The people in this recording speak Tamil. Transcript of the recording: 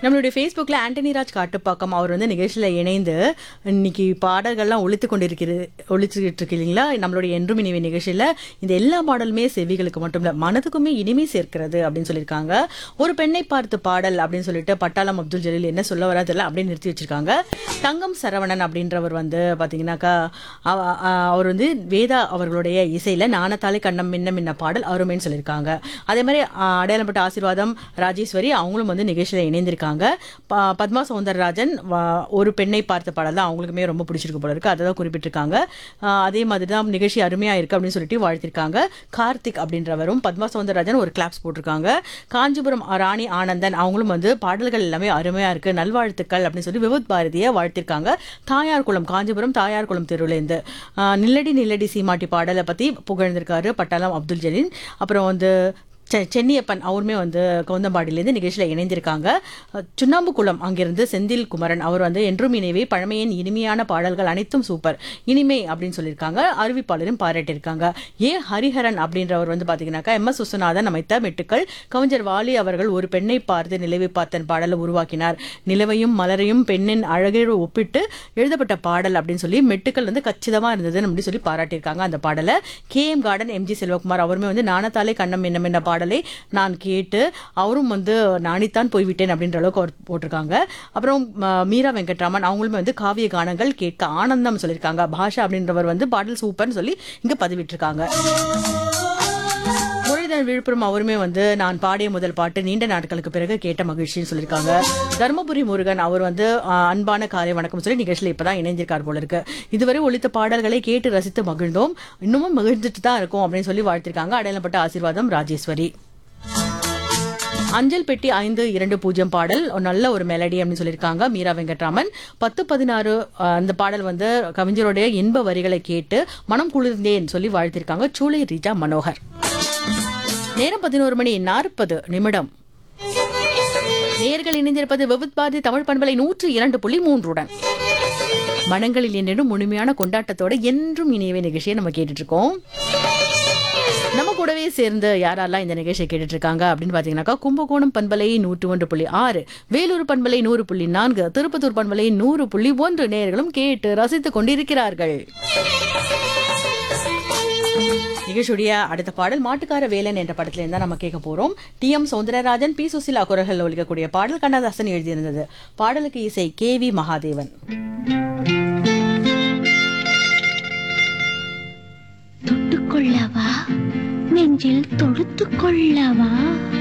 நம்மளுடைய ஃபேஸ்புக்கில் ஆண்டனி ராஜ் காட்டுப்பாக்கம் அவர் வந்து நிகழ்ச்சியில் இணைந்து இன்னைக்கு பாடல்கள்லாம் ஒழித்து கொண்டிருக்கிறது ஒழிச்சுக்கிட்டு இருக்கு இல்லைங்களா நம்மளுடைய என்றும் இனிமை நிகழ்ச்சியில் இந்த எல்லா பாடலுமே செவிகளுக்கு மட்டும் இல்லை மனதுக்குமே இனிமை சேர்க்கிறது அப்படின்னு சொல்லியிருக்காங்க ஒரு பெண்ணை பார்த்து பாடல் அப்படின்னு சொல்லிட்டு பட்டாளம் அப்துல் ஜலீல் என்ன சொல்ல வராதில்ல அப்படின்னு நிறுத்தி வச்சிருக்காங்க தங்கம் சரவணன் அப்படின்றவர் வந்து பார்த்தீங்கன்னாக்கா அவ- அ- அவர் வந்து வேதா அவர்களுடைய இசையில் நாணத்தாலே கண்ணம் மின்ன மின்ன பாடல் அருமைன்னு சொல்லியிருக்காங்க அதே மாதிரி அ, அடையாளப்பட்ட ஆசீர்வாதம் ராஜேஸ்வரி அவங்களும் வந்து நிகழ்ச்சியில் இணைந்திருக்காங்க ப- பத்மா சௌந்தரராஜன் வ- ஒரு பெண்ணை பார்த்த பாடல் தான் அவங்களுக்குமே ரொம்ப பிடிச்சிருக்கு போல இருக்கு அதை தான் குறிப்பிட்டிருக்காங்க அ, அதே மாதிரி தான் நிகழ்ச்சி அருமையாக இருக்கு அப்படின்னு சொல்லிட்டு வாழ்த்திருக்காங்க கார்த்திக் அப்படின்றவரும் பத்மா சௌந்தரராஜன் ஒரு கிளாப்ஸ் போட்டிருக்காங்க காஞ்சிபுரம் ராணி ஆனந்தன் அவங்களும் வந்து பாடல்கள் எல்லாமே அருமையாக இருக்கு நல்வாழ்த்துக்கள் அப்படின்னு சொல்லி விபத் பாரதியை வாழ்த்திருக்காங்க தாயார் குளம் காஞ்சிபுரம் தாயார் குளம் தெருவுலேருந்து ஆஹ் நில்லடி நில்லடி சீமாட்டி பாடலை பற்றி புகழ்ந்திருக்காரு பட்டாளம் அப்துல் ஜலீல் அப்புறம் வந்து செ- சென்னியப்பன் அவருமே வந்து கவுந்தம்பாடியிலேருந்து நிகழ்ச்சியில் இணைந்திருக்காங்க அஹ் சுண்ணாம்புக்குளம் அங்கிருந்து செந்தில் குமரன் அவர் வந்து என்றும் இனிவே பழமையின் இனிமையான பாடல்கள் அனைத்தும் சூப்பர் இனிமை அப்படின்னு சொல்லியிருக்காங்க அறிவிப்பாளரும் பாராட்டியிருக்காங்க ஏ ஹரிஹரன் அப்படின்றவர் வந்து பார்த்தீங்கன்னாக்கா எம் எஸ் விஸ்வநாதன் அமைத்த மெட்டுக்கள் கவிஞர் வாலி அவர்கள் ஒரு பெண்ணை பார்த்து நிலவை பார்த்தன் பாடலை உருவாக்கினார் நிலவையும் மலரையும் பெண்ணின் அழகோடு ஒப்பிட்டு எழுதப்பட்ட பாடல் அப்படின்னு சொல்லி மெட்டுக்கள் வந்து கச்சிதமாக இருந்ததுன்னு அப்படி சொல்லி பாராட்டியிருக்காங்க அந்த பாடலை K M garden MG Selvakumar அவருமே வந்து நாணத்தாலே கண்ணம் என்ன என்ன பாடலை நான் கேட்டு அவரும் வந்து நாணித்தான் போய்விட்டேன் அப்படின்ற அளவுக்கு அவர் போட்டிருக்காங்க அப்புறம் ம, மீரா வெங்கட்ராமன் அவங்களுமே வந்து காவிய கானங்கள் கேட்க ஆனந்தம் சொல்லியிருக்காங்க பாஷா அப்படின்றவர் வந்து பாடல் சூப்பர்னு சொல்லி இங்க பதிவிட்டிருக்காங்க முரளிதரன் விழுப்புரம் அவருமே வந்து நான் பாடிய முதல் பாட்டு நீண்ட நாட்களுக்கு பிறகு கேட்ட மகிழ்ச்சின்னு சொல்லியிருக்காங்க தர்மபுரி முருகன் அவர் வந்து ஆ, அன்பான காலை வணக்கம் சொல்லி நிகழ்ச்சியில் இப்பதான் இணைஞ்சிருக்கார் போல இருக்கு இதுவரை ஒழித்த பாடல்களை கேட்டு ரசித்து மகிழ்ந்தோம் இன்னமும் மகிழ்ந்துட்டு தான் இருக்கும் அப்படின்னு சொல்லி வாழ்த்திருக்காங்க அடையாளப்பட்ட ஆசீர்வாதம் ராஜேஸ்வரி அஞ்சல் பெட்டி ஐந்து இரண்டு பூஜ்ஜியம் பாடல் ஒரு நல்ல ஒரு மெலடி அப்படின்னு சொல்லியிருக்காங்க மீரா வெங்கட்ராமன் பத்து பதினாறு அஹ், அந்த பாடல் வந்து கவிஞருடைய இன்ப வரிகளை கேட்டு மனம் குளிர்ந்தேன் சொல்லி வாழ்த்திருக்காங்க சூளை ரீஜா மனோகர் நேரம் பதினோரு மணி நாற்பது நிமிடம் நேர்கள் இணைந்திருப்பது விவித் பாரதி தமிழ் பண்பலை நூற்று இரண்டு புள்ளி மூன்றுடன் மனங்களில் என்றும் முழுமையான கொண்டாட்டத்தோட என்றும் இனியவே நிகழ்ச்சியை நம்ம கேட்டுட்டு இருக்கோம் நம்ம கூடவே சேர்ந்து யாரெல்லாம் இந்த நிகழ்ச்சியை கேட்டுட்டு இருக்காங்க அப்படின்னு பாத்தீங்கன்னாக்கா கும்பகோணம் பண்பலை நூற்று ஒன்று புள்ளி ஆறு வேலூர் பண்பலை நூறு புள்ளி நான்கு திருப்பத்தூர் பண்பலை நூறு புள்ளி ஒன்று நேர்களும் கேட்டு ரசித்துக் கொண்டிருக்கிறார்கள் நிகழ்ச்சியுடைய அடுத்த பாடல் மாட்டுக்கார வேலன் என்ற படத்துல இருந்தா நம்ம கேட்க போறோம் T M Soundararajan P Susheela குரல்கள் ஒழிக்கக்கூடிய பாடல் கண்ணதாசன் எழுதியிருந்தது பாடலுக்கு இசை கே வி மகாதேவன் தொட்டுக்கொள்ளவா நெஞ்சில் தொடுத்துக் கொள்ளவா